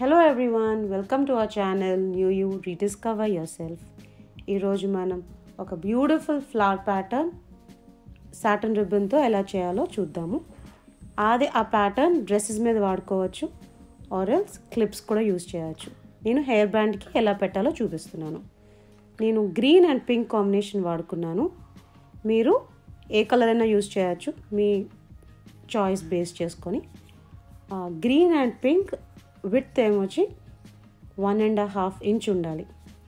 hello everyone welcome to our channel new you rediscover your self ఈరోజు మనం ఒక beautiful flower pattern satin రిబ్బన్తో ఎలా చేయాలో చూద్దాము అది ఆ ప్యాటర్న్ డ్రెస్సెస్ మీద వాడుకోవచ్చు ఆరెల్స్ క్లిప్స్ కూడా యూజ్ చేయవచ్చు నేను హెయిర్ బ్యాండ్కి ఎలా పెట్టాలో చూపిస్తున్నాను నేను గ్రీన్ అండ్ పింక్ కాంబినేషన్ వాడుకున్నాను మీరు ఏ కలర్ అయినా యూజ్ చేయొచ్చు మీ చాయిస్ బేస్ చేసుకొని గ్రీన్ అండ్ పింక్ విత్ ఏమొచ్చి వన్ అండ్ హాఫ్ ఇంచ్ ఉండాలి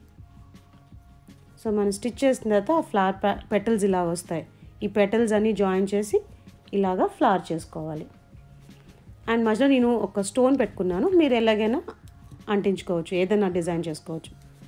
సో మనం స్టిచ్ చేసిన తర్వాత ఆ ఫ్లవర్ పెటల్స్ ఇలా వస్తాయి ఈ పెటల్స్ అన్నీ జాయిన్ చేసి ఇలాగా ఫ్లవర్ చేసుకోవాలి అండ్ మధ్యలో నేను ఒక స్టోన్ పెట్టుకున్నాను మీరు ఎలాగైనా అంటించుకోవచ్చు ఏదైనా డిజైన్ చేసుకోవచ్చు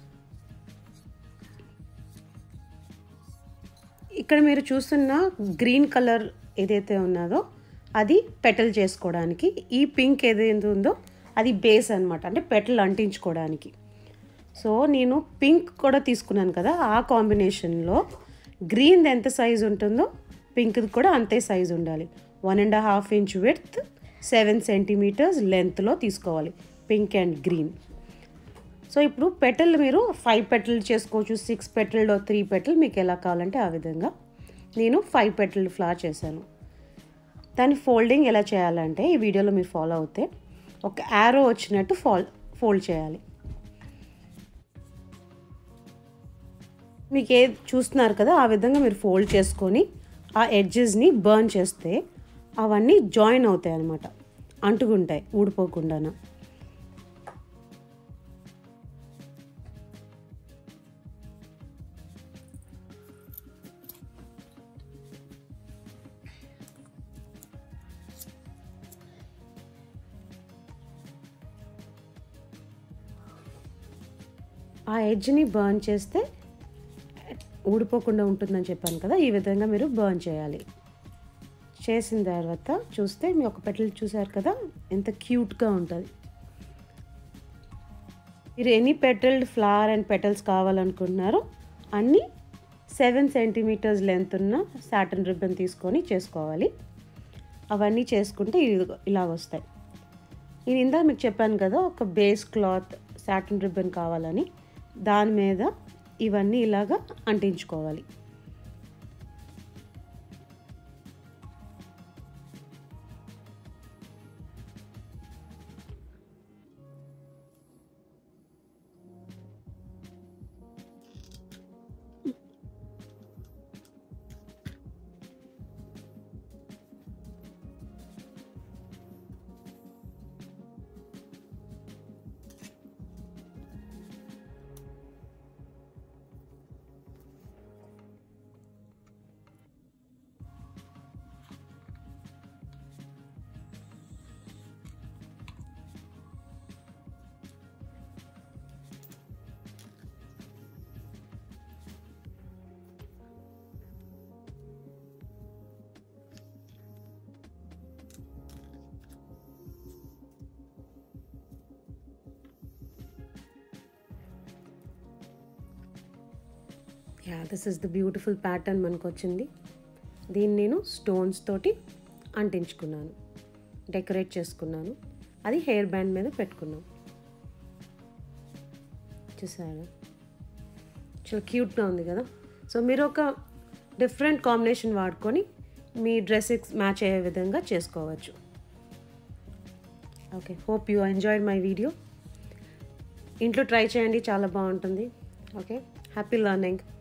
ఇక్కడ మీరు చూస్తున్న గ్రీన్ కలర్ ఏదైతే ఉన్నదో అది పెటల్ చేసుకోవడానికి ఈ పింక్ ఏదైతే ఉందో అది బేస్ అనమాట అంటే పెటల్ అంటించుకోవడానికి సో నేను పింక్ కూడా తీసుకున్నాను కదా ఆ కాంబినేషన్లో గ్రీన్ ఎంత సైజ్ ఉంటుందో పింక్ది కూడా అంతే సైజ్ ఉండాలి one and half inch width seven centimetres లెంత్లో తీసుకోవాలి పింక్ అండ్ గ్రీన్ సో ఇప్పుడు పెటల్ మీరు ఫైవ్ పెటల్ చేసుకోవచ్చు సిక్స్ పెటల్ త్రీ పెటల్ మీకు ఎలా కావాలంటే ఆ విధంగా నేను ఫైవ్ పెటల్ ఫ్లవర్ చేశాను దాని ఫోల్డింగ్ ఎలా చేయాలంటే ఈ వీడియోలో మీరు ఫాలో అవుతే ఒక యారో వచ్చినట్టు ఫాల్ ఫోల్డ్ చేయాలి మీకు ఏ చూస్తున్నారు కదా ఆ విధంగా మీరు ఫోల్డ్ చేసుకొని ఆ ఎడ్జెస్ని బర్న్ చేస్తే అవన్నీ జాయిన్ అవుతాయి అన్నమాట అంటుకుంటాయి ఊడిపోకుండా ఆ ఎడ్జ్ని బర్న్ చేస్తే ఊడిపోకుండా ఉంటుందని చెప్పాను కదా ఈ విధంగా మీరు బర్న్ చేయాలి చేసిన తర్వాత చూస్తే మీ ఒక పెటల్ చూసారు కదా ఎంత క్యూట్గా ఉంటుంది మీరు ఎన్ని పెటల్డ్ ఫ్లవర్ అండ్ పెటల్స్ కావాలనుకుంటున్నారో అన్నీ సెవెన్ సెంటీమీటర్స్ లెంత్ ఉన్న సాటన్ రిబ్బన్ తీసుకొని చేసుకోవాలి అవన్నీ చేసుకుంటే ఇలాగ వస్తాయి నేను ఇందాక మీకు చెప్పాను కదా ఒక బేస్ క్లాత్ సాటన్ రిబ్బన్ కావాలని దాని మీద ఇవన్నీ ఇలాగా అంటించుకోవాలి yeah this is the beautiful pattern మనకు వచ్చింది దీన్ని నేను స్టోన్స్ తోటి అంటించుకున్నాను డెకరేట్ చేసుకున్నాను అది హెయిర్ బ్యాండ్ మీద పెట్టుకున్నాం చూసారా చాలా క్యూట్గా ఉంది కదా సో మీరు ఒక డిఫరెంట్ కాంబినేషన్ వాడుకొని మీ డ్రెస్కి మ్యాచ్ అయ్యే విధంగా చేసుకోవచ్చు okay hope you enjoyed my video ఇంట్లో ట్రై చేయండి చాలా బాగుంటుంది ఓకే హ్యాపీ లర్నింగ్